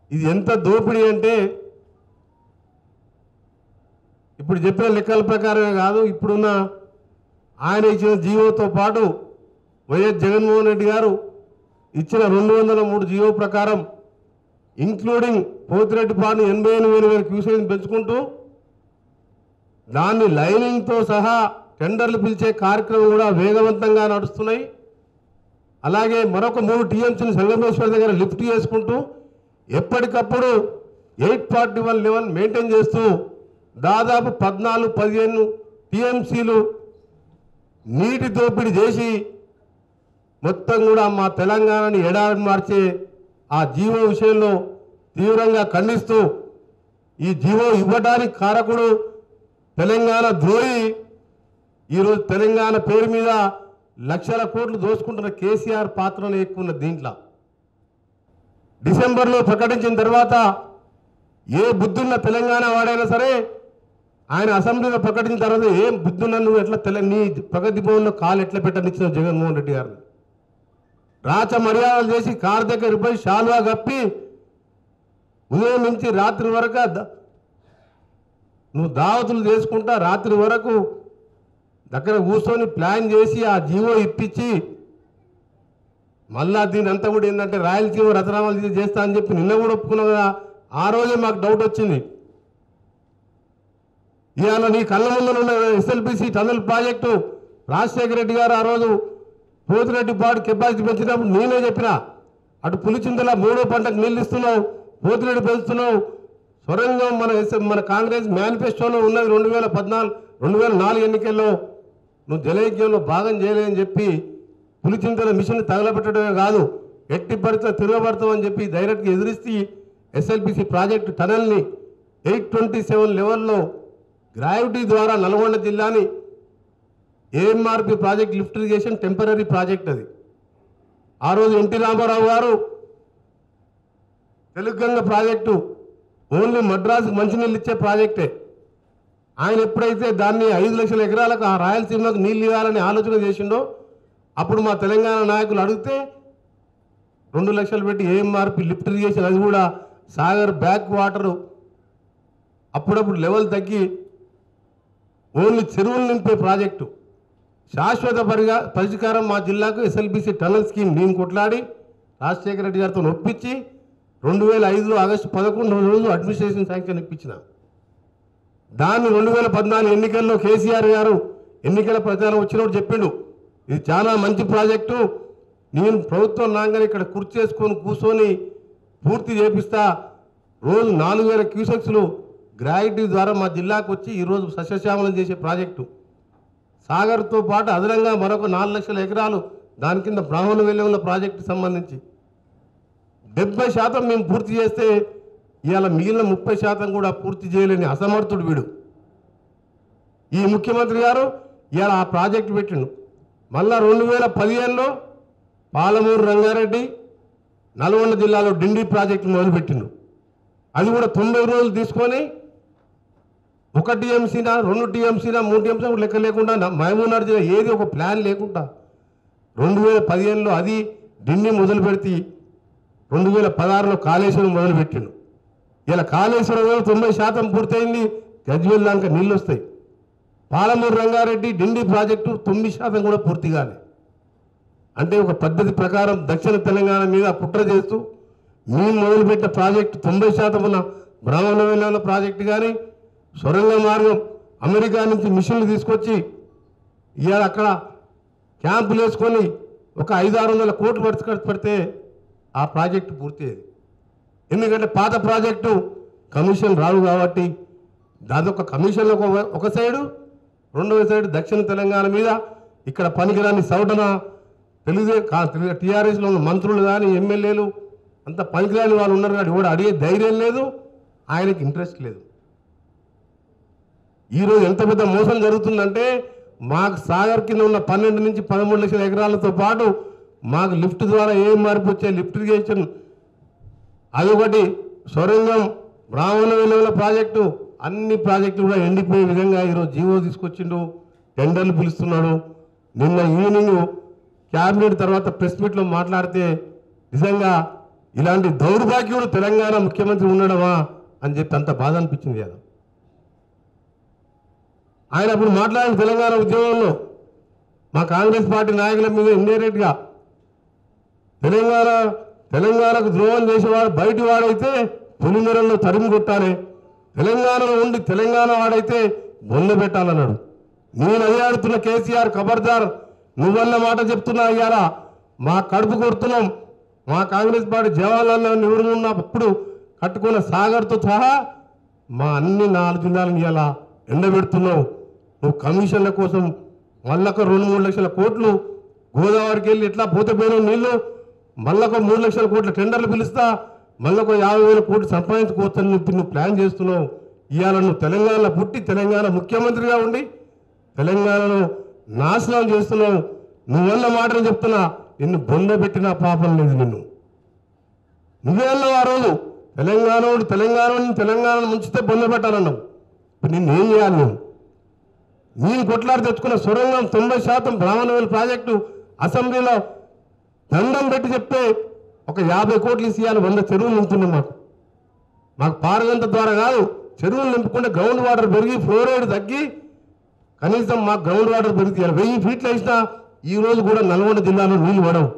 ఇది ఎంత దోపిడీ అంటే ఇప్పుడు చెప్పిన లెక్కల ప్రకారమే కాదు ఇప్పుడున్న ఆయన ఇచ్చిన జీవోతో పాటు వైఎస్ జగన్మోహన్ రెడ్డి గారు ఇచ్చిన రెండు వందల మూడు జీవో ప్రకారం ఇంక్లూడింగ్ పోతిరెడ్డిపాడు ఎనభై ఎనిమిది వేల క్యూసెస్ పెంచుకుంటూ దాన్ని లైనింగ్తో సహా టెండర్లు పిలిచే కార్యక్రమం కూడా వేగవంతంగా నడుస్తున్నాయి అలాగే మరొక మూడు టీఎంసీని సంగమేశ్వర్ దగ్గర లిఫ్ట్ చేసుకుంటూ ఎప్పటికప్పుడు eight forty one level maintain చేస్తూ దాదాపు పద్నాలుగు పదిహేను టీఎంసీలు నీటి దోపిడీ చేసి మొత్తం కూడా మా తెలంగాణని ఎడారి మార్చే ఆ జీవో విషయంలో తీవ్రంగా ఖండిస్తూ ఈ జీవో ఇవ్వడానికి కారకుడు తెలంగాణ ద్రోహి ఈరోజు తెలంగాణ పేరు మీద లక్షల కోట్లు దోచుకుంటున్న కేసీఆర్ పాత్రను ఎక్కువ ఉన్న దీంట్లో డిసెంబర్లో ప్రకటించిన తర్వాత ఏ బుద్ధున్న తెలంగాణ వాడైనా సరే ఆయన అసెంబ్లీలో ప్రకటించిన తర్వాత ఏం బుద్ధున్న నువ్వు ఎట్లా తెల నీ ప్రగతి భవన్లో కాలు ఎట్లా పెట్టనిచ్చిన జగన్మోహన్ రెడ్డి గారిని రాచ మర్యాదలు చేసి కారు దగ్గర పోయి షాల్వా కప్పి ఉదయం నుంచి రాత్రి వరకు ద- నువ్వు దావతులు చేసుకుంటా రాత్రి వరకు దగ్గర కూర్చొని ప్లాన్ చేసి ఆ జీవో ఇప్పించి మళ్ళా దీని అంతా కూడా ఏంటంటే రాయలసీమ రచనామాలు తీసి చేస్తా అని చెప్పి నిన్న కూడా ఒప్పుకున్నావు కదా ఆ రోజే మాకు డౌట్ వచ్చింది ఇవాళ నీ కళ్ళ ముందు ఉన్న SLBC tunnel project Rajasekhara Reddy గారు ఆ రోజు పోతిరెడ్డి పాడు కెపాసిటీ పెంచినప్పుడు నేనే చెప్పిన అటు పులిచింతల మూడో పంటకు నీళ్ళు ఇస్తున్నావు పోతిరెడ్డి పెంచుతున్నావు సొరంగం మన ఎస్- మన కాంగ్రెస్ మేనిఫెస్టోలో ఉన్నది రెండు వేల పద్నాలుగు రెండు వేల నాలుగు ఎన్నికల్లో నువ్వు జలయజ్ఞంలో భాగం చేయలేదని చెప్పి పులిచింతల మిషన్ తగలబెట్టడమే కాదు ఎట్టి పరిస్థితుల్లో తిరగబడతామని చెప్పి డైరెక్ట్గా ఎదిరిస్తే ఎస్ఎల్పిసి ప్రాజెక్టు టనల్ని ఎయిట్ ట్వంటీ సెవెన్ లెవెల్లో గ్రావిటీ ద్వారా నల్గొండ జిల్లాని AMRP project lift irrigation temporary project అది ఆ రోజు ఎన్టీ రామారావు గారు తెలుగంగ ప్రాజెక్టు ఓన్లీ మద్రాసుకు మంచినీళ్ళు ఇచ్చే ప్రాజెక్టే ఆయన ఎప్పుడైతే దాన్ని ఐదు లక్షల ఎకరాలకు ఆ రాయలసీమకు నీళ్ళు ఇవ్వాలని ఆలోచన చేసిండో అప్పుడు మా తెలంగాణ నాయకులు అడిగితే రెండు లక్షలు పెట్టి ఏఎంఆర్పి లిఫ్ట్ ఇరిగేషన్ అది కూడా సాగర్ బ్యాక్ వాటరు అప్పుడప్పుడు లెవెల్ తగ్గి ఓన్లీ చెరువులు నింపే ప్రాజెక్టు శాశ్వత పరిగా పరిష్కారం మా జిల్లాకు ఎస్ఎల్బిసి టనల్ స్కీమ్ నేను కొట్లాడి రాజశేఖర రెడ్డి గారితో ఒప్పించి రెండు వేల ఐదులో ఆగస్టు పదకొండు రోజు అడ్మినిస్ట్రేషన్ శాంక్షన్ ఇప్పించిన దాన్ని రెండు వేల పద్నాలుగు ఎన్నికల్లో కేసీఆర్ గారు ఎన్నికల ప్రచారం వచ్చినప్పుడు చెప్పిండు ఇది చాలా మంచి ప్రాజెక్టు నేను ప్రభుత్వం నాగానే ఇక్కడ కుర్చీ చేసుకొని కూర్చొని పూర్తి చేపిస్తా రోజు నాలుగు వేల క్యూసెక్స్లు గ్రావిటీ ద్వారా మా జిల్లాకు వచ్చి ఈరోజు సస్యశ్యామలం చేసే ప్రాజెక్టు సాగర్తో పాటు అదనంగా మరొక నాలుగు లక్షల ఎకరాలు దాని కింద బ్రాహ్మణ వెళ్ళి ఉన్న ప్రాజెక్టు సంబంధించి డెబ్బై శాతం మేము పూర్తి చేస్తే ఇవాళ మిగిలిన ముప్పై శాతం కూడా పూర్తి చేయలేని అసమర్థుడు వీడు ఈ ముఖ్యమంత్రి గారు ఇవాళ ఆ ప్రాజెక్టు పెట్టిండు మళ్ళా రెండు వేల పదిహేనులో పాలమూరు రంగారెడ్డి నల్గొండ జిల్లాలో డిండి ప్రాజెక్టు మొదలుపెట్టిండు అది కూడా తొంభై రోజులు తీసుకొని ఒక టీఎంసీనా రెండు టీఎంసీనా మూడు టీఎంసీ లెక్క లేకుండా నా- మహబూబ్నగర్ జిల్లా ఏది ఒక ప్లాన్ లేకుండా రెండు వేల పదిహేనులో అది ఢిల్లీ మొదలు పెడితే రెండు వేల పదహారులో కాళేశ్వరం మొదలుపెట్టిండు ఇలా కాళేశ్వరంలో తొంభై శాతం పూర్తయింది గజ్వేల్ దాకా నీళ్ళు వస్తాయి పాలమూరు రంగారెడ్డి డిండి ప్రాజెక్టు తొమ్మిది శాతం కూడా పూర్తి కాలే అంటే ఒక పద్ధతి ప్రకారం దక్షిణ తెలంగాణ మీద కుట్ర చేస్తూ మేము మొదలుపెట్టిన ప్రాజెక్టు తొంభై శాతం ఉన్న బ్రాహ్మణ వెళ్ళాల ప్రాజెక్టు కానీ సొరంగ మార్గం అమెరికా నుంచి మిషన్లు తీసుకొచ్చి ఇవాళ అక్కడ క్యాంపులు వేసుకొని ఒక ఐదు ఆరు వందల కోట్లు ఖర్చు ఖర్చు పెడితే ఆ ప్రాజెక్టు పూర్తయ్యేది ఎందుకంటే పాత ప్రాజెక్టు కమిషన్ రావు కాబట్టి దాదొక కమిషన్ ఒక ఒక సైడు రెండవ సైడు దక్షిణ తెలంగాణ మీద ఇక్కడ పనికిరాని సౌటన తెలుగుదే టీఆర్ఎస్లో ఉన్న మంత్రులు కానీ ఎమ్మెల్యేలు అంత పనికిరాని వాళ్ళు ఉన్నారు కానీ కూడా అడిగే ధైర్యం లేదు ఆయనకి ఇంట్రెస్ట్ లేదు ఈరోజు ఎంత పెద్ద మోసం జరుగుతుందంటే మాకు సాగర్ కింద ఉన్న పన్నెండు నుంచి పదమూడు లక్షల ఎకరాలతో పాటు మాకు లిఫ్ట్ ద్వారా ఏం మార్పు వచ్చే లిఫ్ట్ ఇరిగేషన్ అదొకటి సొరంగం బ్రాహ్మణ వెలువల ప్రాజెక్టు అన్ని ప్రాజెక్టులు కూడా ఎండిపోయే విధంగా ఈరోజు జీవో తీసుకొచ్చిండు టెండర్లు పిలుస్తున్నాడు నిన్న ఈవినింగ్ క్యాబినెట్ తర్వాత ప్రెస్ మీట్లో మాట్లాడితే నిజంగా ఇలాంటి దౌర్భాగ్యుడు తెలంగాణ ముఖ్యమంత్రి ఉండడమా అని చెప్పి అంత బాధ అనిపించింది కదా ఆయన అప్పుడు మాట్లాడిన తెలంగాణ ఉద్యమంలో మా కాంగ్రెస్ పార్టీ నాయకుల మీద ఇండైరెక్ట్గా తెలంగాణ తెలంగాణకు ద్రోహం చేసేవాడు బయటి వాడైతే పులిమెరల్లో తరిమి కొట్టాలి తెలంగాణలో ఉండి తెలంగాణ వాడైతే బొంద పెట్టాలన్నాడు నేను అదే ఆడుతున్న కేసీఆర్ ఖబర్దార్ నువ్వన్న మాట చెప్తున్నా ఇవాళ మా కడుపు కొడుతున్నాం మా కాంగ్రెస్ పార్టీ జవహర్లాల్ నెహ్రూ ఉన్నప్పుడు కట్టుకున్న సాగర్తో సహా మా అన్ని నాలుగు జిల్లాలను ఇవాళ ఎండబెడుతున్నావు నువ్వు కమిషన్ల కోసం మళ్ళొక రెండు మూడు లక్షల కోట్లు గోదావరికి వెళ్ళి ఎట్లా పోతపోయిన నీళ్లు మళ్ళొక మూడు లక్షల కోట్ల టెండర్లు పిలుస్తా మళ్ళొక యాభై వేల కోట్లు సంపాదించుకోవచ్చని చెప్పి నువ్వు ప్లాన్ చేస్తున్నావు ఇవాళ నువ్వు తెలంగాణలో పుట్టి తెలంగాణ ముఖ్యమంత్రిగా ఉండి తెలంగాణను నాశనం చేస్తున్నావు నువ్వన్న మాటలు చెప్తున్నా నిన్ను బొంద పెట్టిన పాపం లేదు నిన్ను నువ్వే అన్నావు ఆ రోజు తెలంగాణ వాడు తెలంగాణని తెలంగాణను ముంచితే బొంద పెట్టాలన్నావు ఇప్పుడు నిన్ను ఏం చేయాలి నువ్వు నేను కొట్లాడి తెచ్చుకున్న సొరంగం తొంభై శాతం బ్రాహ్మణవేలు ప్రాజెక్టు అసెంబ్లీలో దండం పెట్టి చెప్తే ఒక యాభై కోట్లు ఇవ్వాలి వంద చెరువులు నింపుతున్నాం మాకు మాకు పారగంత ద్వారా కాదు చెరువులు నింపుకుంటే గ్రౌండ్ వాటర్ పెరిగి ఫ్లోరైడ్ తగ్గి కనీసం మాకు గ్రౌండ్ వాటర్ పెరిగితే వెయ్యి ఫీట్లు వేసినా ఈ రోజు కూడా నల్గొండ జిల్లాలో నీళ్లు పడవు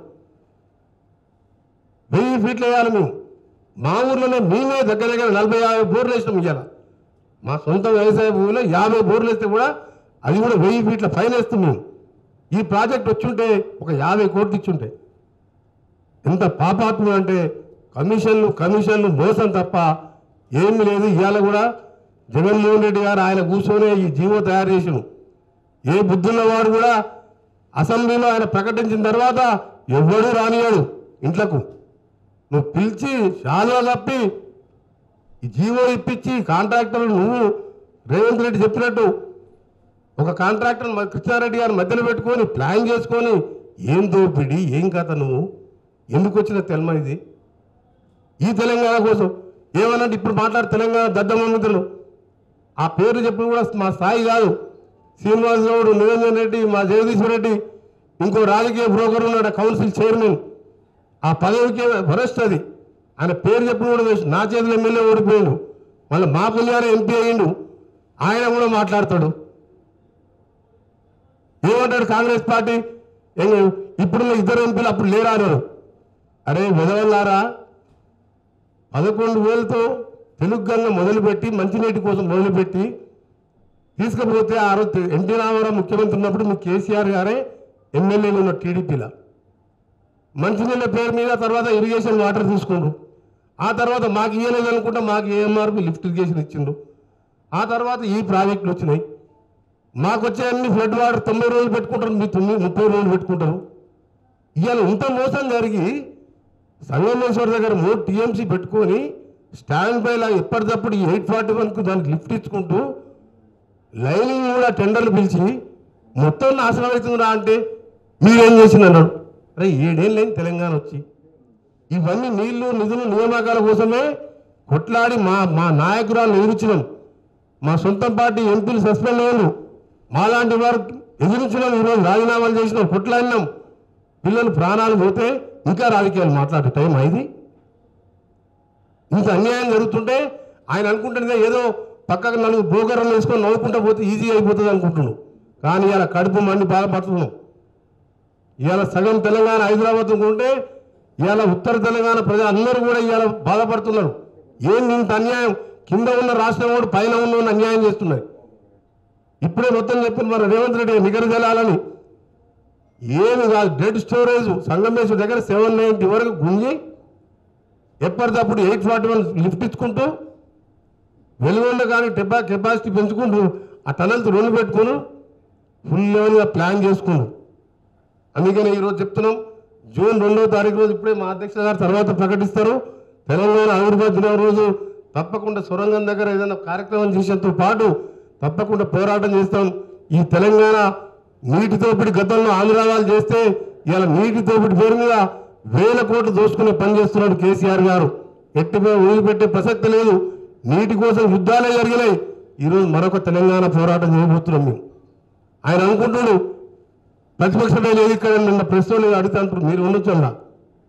వెయ్యి ఫీట్లు వేయాలి మేము మా ఊర్లోనే మేమే దగ్గర దగ్గర నలభై యాభై బోర్లు వేసినాం ఇవాళ మా సొంత వ్యవసాయ భూమిలో యాభై బోర్లు వేస్తే కూడా అది కూడా వెయ్యి ఫీట్ల పైన వేస్తాం మేము ఈ ప్రాజెక్ట్ వచ్చుంటే ఒక యాభై కోట్లు ఇచ్చుంటే ఎంత పాపాత్మ అంటే కమిషన్లు కమిషన్లు మోసం తప్ప ఏమీ లేదు ఇవాళ కూడా జగన్మోహన్ రెడ్డి గారు ఆయన కూర్చొని ఈ జీవో తయారు చేసిను ఏ బుద్ధున్నవాడు కూడా అసెంబ్లీలో ఆయన ప్రకటించిన తర్వాత ఎవ్వడూ రానియాడు ఇంట్లకు నువ్వు పిలిచి శాలువా కప్పి ఈ జీవో ఇప్పించి కాంట్రాక్టర్లు నువ్వు రేవంత్ రెడ్డి చెప్పినట్టు ఒక కాంట్రాక్టర్ మ- కృష్ణారెడ్డి గారు మధ్యలో పెట్టుకొని ప్లాన్ చేసుకొని ఏం దోపిడి ఏం కథ నువ్వు ఎందుకు వచ్చిన తెల్మ ఇది ఈ తెలంగాణ కోసం ఏమన్నట్టు ఇప్పుడు మాట్లాడు తెలంగాణ దద్దమమితులు ఆ పేర్లు చెప్పిన కూడా మా స్థాయి కాదు శ్రీనివాసరావుడు నిరంజన్ రెడ్డి మా జగదీశ్వర్ రెడ్డి ఇంకో రాజకీయ బ్రోకర్ ఉన్నాడు ఆ కౌన్సిల్ చైర్మన్ ఆ పదవికి వరస్ట్ అది ఆయన పేరు చెప్పిన కూడా వేస్ట్ నా చేతిలో ఎమ్మెల్యే ఓడిపోయాడు మళ్ళీ మా పుణ్యాన ఎంపీ అయ్యిండు ఆయన కూడా మాట్లాడతాడు ఏమంటాడు కాంగ్రెస్ పార్టీ ఏం ఇప్పుడున్న ఇద్దరు ఎంపీలు అప్పుడు లేరా అన్నారు అరే వెదవల్లారా పదకొండు వేలతో తెలుగు గంగ మొదలుపెట్టి మంచినీటి కోసం మొదలుపెట్టి తీసుకుపోతే ఆ రోజు ఎన్టీ రామారావు ముఖ్యమంత్రి ఉన్నప్పుడు మీ కేసీఆర్ గారే ఎమ్మెల్యేలు ఉన్న టీడీపీలో మంచినీళ్ళ పేరు మీద తర్వాత ఇరిగేషన్ వాటర్ తీసుకుండ్రు ఆ తర్వాత మాకు ఇయ్యలేదు అనుకుంటా మాకు ఏఎంఆర్పి లిఫ్ట్ ఇరిగేషన్ ఇచ్చిండ్రు ఆ తర్వాత ఈ ప్రాజెక్టులు వచ్చినాయి మాకు వచ్చే అన్ని ఫ్లడ్ వాటర్ తొంభై రోజులు పెట్టుకుంటారు మీ తొమ్మిది ముప్పై రోజులు పెట్టుకుంటారు ఇవాళ ఇంత మోసం జరిగి సంగమేశ్వర్ దగ్గర మూడు టీఎంసీ పెట్టుకొని స్టాండ్ బై లా ఎప్పటికప్పుడు ఈ ఎయిట్ ఫార్టీ వన్కు దానికి లిఫ్ట్ ఇచ్చుకుంటూ లైనింగ్ కూడా టెండర్లు పిలిచి మొత్తం నాశనం అవుతుందిరా అంటే మీరేం చేసింది అన్నాడు అరే ఏడేం లేని తెలంగాణ వచ్చి ఇవన్నీ నీళ్లు నిధులు నియామకాల కోసమే కొట్లాడి మా మా నాయకురాలు ఎదురించినాం మా సొంత పార్టీ ఎంపీలు సస్పెండ్ అయ్యారు మాలాంటి వారు ఎదిరించినాం ఈరోజు రాజీనామాలు చేసినాం కొట్లాడినాం పిల్లలు ప్రాణాలు పోతే ఇంకా రాజకీయాలు మాట్లాడే టైం ఇది ఇంత అన్యాయం జరుగుతుంటే ఆయన అనుకుంటుండే ఏదో పక్కకు నలుగురు బ్రోకర్లు వేసుకొని నవ్వుకుంటా పోతే ఈజీ అయిపోతుంది అనుకుంటున్నాడు కానీ ఇలా కడుపు మండి బాధపడుతున్నాం ఇవాళ సగం తెలంగాణ హైదరాబాద్ ఉంటే ఇవాళ ఉత్తర తెలంగాణ ప్రజలు అందరూ కూడా ఇవాళ బాధపడుతున్నారు ఏంది ఇంత అన్యాయం కింద ఉన్న రాష్ట్రం కూడా పైన ఉన్న వాళ్ళు అన్యాయం చేస్తున్నారు ఇప్పుడే మొత్తం చెప్పింది మన రేవంత్ రెడ్డి నిగర జలాలని ఏమి కాదు డెడ్ స్టోరేజ్ సంగమేశ్వర దగ్గర సెవెన్ నైంటీ వరకు గుంజి ఎప్పటికప్పుడు ఎయిట్ ఫార్టీ వన్ లిఫ్ట్ ఇచ్చుకుంటూ వెలుగొండ కానీ టెపా కెపాసిటీ పెంచుకుంటూ ఆ టనల్స్ రెండు పెట్టుకుని ఫుల్ లెవెల్గా ప్లాన్ చేసుకున్నాం అందుకని ఈరోజు చెప్తున్నాం జూన్ రెండవ తారీఖు రోజు ఇప్పుడే మా అధ్యక్ష గారు తర్వాత ప్రకటిస్తారు తెలంగాణ ఆవిర్భావ దినం రోజు తప్పకుండా సొరంగం దగ్గర ఏదైనా కార్యక్రమం చేసేంతో పాటు తప్పకుండా పోరాటం చేస్తాం ఈ తెలంగాణ నీటి దోపిడి గతంలో ఆంధ్ర వాళ్ళు చేస్తే ఇలా నీటి దోపిడి పేరు మీద వేల కోట్లు దోచుకునే పని చేస్తున్నాడు కేసీఆర్ గారు ఎట్టిపై వదిలిపెట్టే ప్రసక్తి లేదు నీటి కోసం యుద్ధాలే జరిగినాయి ఈరోజు మరొక తెలంగాణ పోరాటం చేయబోతున్నాం మేము ఆయన అనుకుంటున్నాడు ప్రతిపక్ష లేదు ఇక్కడ నిన్న ప్రెస్ వాళ్ళు అడిగితే అంటారు మీరు ఉండొచ్చు అలా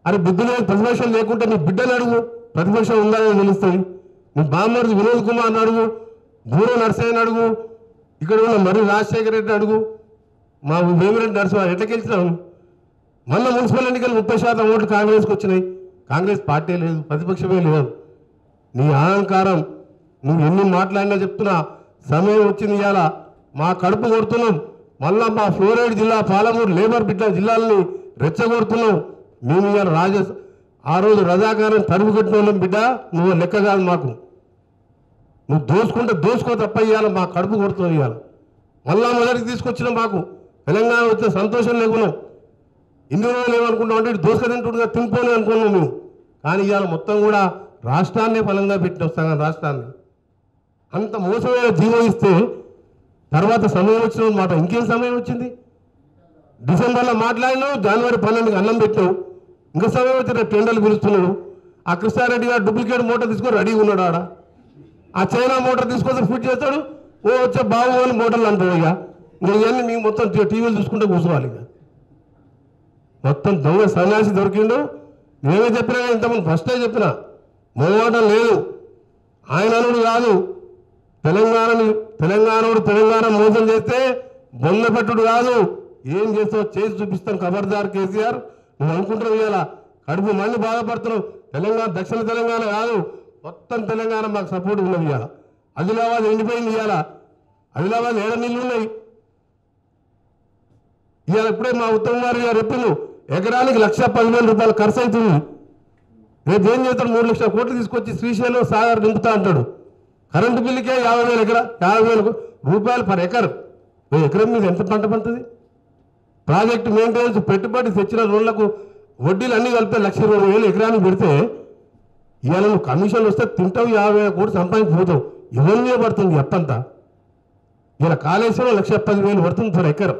అరే బుద్ధి లేదు ప్రతిపక్షం లేకుంటే నీ బిడ్డని అడుగు ప్రతిపక్షం ఉందా అని తెలుస్తుంది నీ బామ్మర్ది వినోద్ కుమార్ని అడుగు బూర నర్సయ్యని అడుగు ఇక్కడ ఉన్న మరి రాజశేఖర రెడ్డి అడుగు మా వేమిరెడ్డి నరసింహ ఎట్లా గెలిచినావు మొన్న మున్సిపల్ ఎన్నికలు ముప్పై శాతం ఓట్లు కాంగ్రెస్కి వచ్చినాయి కాంగ్రెస్ పార్టీ లేదు ప్రతిపక్షమే లేదు నీ అహంకారం నువ్వు ఎన్ని మాట్లాడినా చెప్తున్నా సమయం వచ్చింది ఇవాళ మా కడుపు కొడుతున్నాం మళ్ళా మా ఫ్లోరైడ్ జిల్లా పాలమూరు లేబర్ బిడ్డ జిల్లాలని రెచ్చగొడుతున్నాం మేము ఇవాళ రాజ ఆ రోజు రజాకారం తరుగు కట్టిన వాళ్ళం బిడ్డ నువ్వు లెక్క కాదు మాకు నువ్వు దోసుకుంటే దోసుకో తప్ప ఇవాళ మా కడుపు కొడుతున్నావు ఇవాళ మళ్ళా మొదటికి తీసుకొచ్చిన మాకు తెలంగాణ వచ్చే సంతోషం లేకున్నాం ఇన్ని రోజులు ఏమనుకుంటాం అంటే దోసక తింటుండగా తినిపోని అనుకున్నాం మేము కానీ ఇవాళ మొత్తం కూడా రాష్ట్రాన్నే బలంగా పెట్టిన సగం రాష్ట్రాన్ని అంత మోసమైన జీవో ఇస్తే తర్వాత సమయం వచ్చిన మాట ఇంకేం సమయం వచ్చింది డిసెంబర్లో మాట్లాడినావు జనవరి పన్నెండుకి అన్నం పెట్టావు ఇంకా సమయం వచ్చి రేపు టెండర్లు పిలుస్తున్నాడు ఆ కృష్ణారెడ్డి గారు డూప్లికేట్ మోటార్ తీసుకొని రెడీగా ఉన్నాడు ఆడ ఆ చైనా మోటార్ తీసుకొస్తే ఫిట్ చేస్తాడు ఓ వచ్చే బాబు అని మోటార్లు అంటాడు ఇక ఇంకా ఇవన్నీ మేము మొత్తం టీవీలు చూసుకుంటే కూర్చోవాలి ఇక మొత్తం దొంగ సన్యాసి దొరికిండు నేనే చెప్పినా కదా ఇంతకుముందు ఫస్టే చెప్పిన మొదలవటం లేదు ఆయన అనుడు కాదు తెలంగాణని తెలంగాణోడు తెలంగాణ మోసం చేస్తే బొంద పెట్టుడు కాదు ఏం చేస్తావు చేసి చూపిస్తాం ఖబర్దార్ కేసీఆర్ నువ్వు అనుకుంటున్నావు ఇవాళ కడుపు మంది బాధపడుతున్నావు తెలంగాణ దక్షిణ తెలంగాణ కాదు మొత్తం తెలంగాణ మాకు సపోర్ట్ ఉన్నది ఇవాళ ఆదిలాబాద్ ఎండిపోయింది ఇవాళ ఆదిలాబాద్ ఏడ నీళ్ళు ఉన్నాయి ఇవాళ ఇప్పుడే మా ఉత్తమ్ కుమార్ గారు చెప్పిండు ఎకరానికి లక్ష పదివేల రూపాయలు ఖర్చు అవుతుంది రేపు ఏం చేస్తాడు మూడు లక్షల కోట్లు తీసుకొచ్చి శ్రీశైలం సాగర్ నింపుతా అంటాడు కరెంటు బిల్లుకే యాభై వేల ఎకరా యాభై వేల రూపాయలు పర్ ఎకర్ ఓ ఎకరం మీద ఎంత పంట పండుతుంది ప్రాజెక్టు మెయింటెనెన్స్ పెట్టుబడి తెచ్చిన రోడ్లకు వడ్డీలు అన్నీ కలిపి లక్ష ఇరవై వేలు ఎకరానికి పెడితే ఇవాళ నువ్వు కమిషన్లు వస్తే తింటావు యాభై వేల కోట్లు సంపాదించిపోతావు ఇవన్నీ పడుతుంది ఎప్పంతా ఇలా కాళేశ్వరం లక్ష పదివేలు పడుతుంది పర్ ఎకర్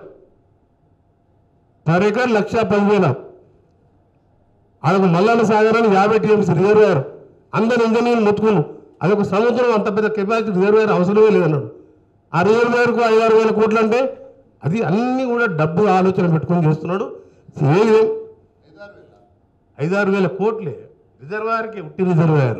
పర్ ఎకర్ లక్ష పదివేల అదొక మల్లన్న సాగర్ అని యాభై టీఎంసీ రిజర్వేయర్ అందరు ఇంజనీర్లు మొత్తుకును అదొక సముద్రం అంత పెద్ద కెపాసిటీ రిజర్వేయర్ అవసరమే లేదన్నాడు ఆ రిజర్వేయర్కు ఐదారు వేల కోట్లు అంటే అది అన్ని కూడా డబ్బు ఆలోచన పెట్టుకొని చేస్తున్నాడు ఏది ఐదారు వేల కోట్లే రిజర్వాయర్కి ఉట్టి రిజర్వాయర్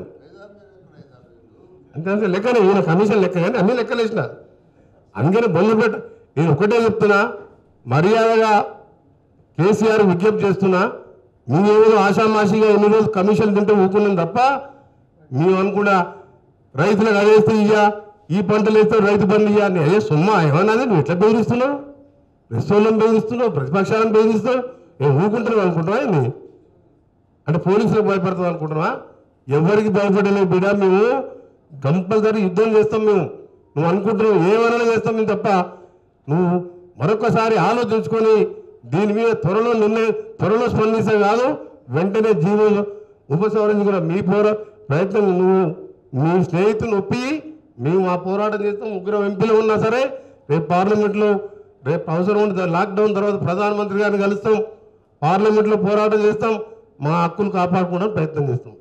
అంతే అంతే లెక్కనే ఈయన కమిషన్ లెక్క కానీ అన్ని లెక్కలు వేసిన అందుకని బొందు పెట్ట నేను ఒకటే చెప్తున్నా మర్యాదగా కేసీఆర్ విజ్ఞప్తి చేస్తున్నా మేమేదో ఆషామాషిగా ఎన్ని రోజులు కమిషన్ తింటే ఊకున్నాం తప్ప మేము అనుకున్నా రైతులకు అదేస్తే ఇయ్యా ఈ పంటలు వేస్తే రైతు బంధు ఇయ్యా అని అయ్యే సొమ్మ ఏమన్నది నువ్వు ఎట్లా బెదిరిస్తున్నావు రెస్టోరెంట్ బెదిరిస్తున్నావు ప్రతిపక్షాలను బెదిరిస్తావు నేను ఊరుకుంటున్నావు అనుకుంటున్నా ఏంది? అంటే పోలీసులకు భయపడతాం అనుకుంటున్నావా ఎవరికి భయపడలేదు బిడ్డ మేము కంపల్సరీ యుద్ధం చేస్తాం మేము నువ్వు అనుకుంటున్నావు ఏమైనా చేస్తాం మేము తప్ప నువ్వు మరొకసారి ఆలోచించుకొని దీని మీద త్వరలో నిర్ణయం త్వరలో స్పందిస్తే కాదు వెంటనే జీవో ఉపసంహరించుకున్న మీ పోరా ప్రయత్నం నువ్వు మీ స్నేహితుని ఒప్పి మేము ఆ పోరాటం చేస్తాం ముగ్గురు ఎంపీలు ఉన్నా సరే రేపు పార్లమెంట్లో రేపు అవసరం ఉంటుంది లాక్డౌన్ తర్వాత ప్రధానమంత్రి గారిని కలుస్తాం పార్లమెంట్లో పోరాటం చేస్తాం మా హక్కులు కాపాడుకోవడానికి ప్రయత్నం చేస్తాం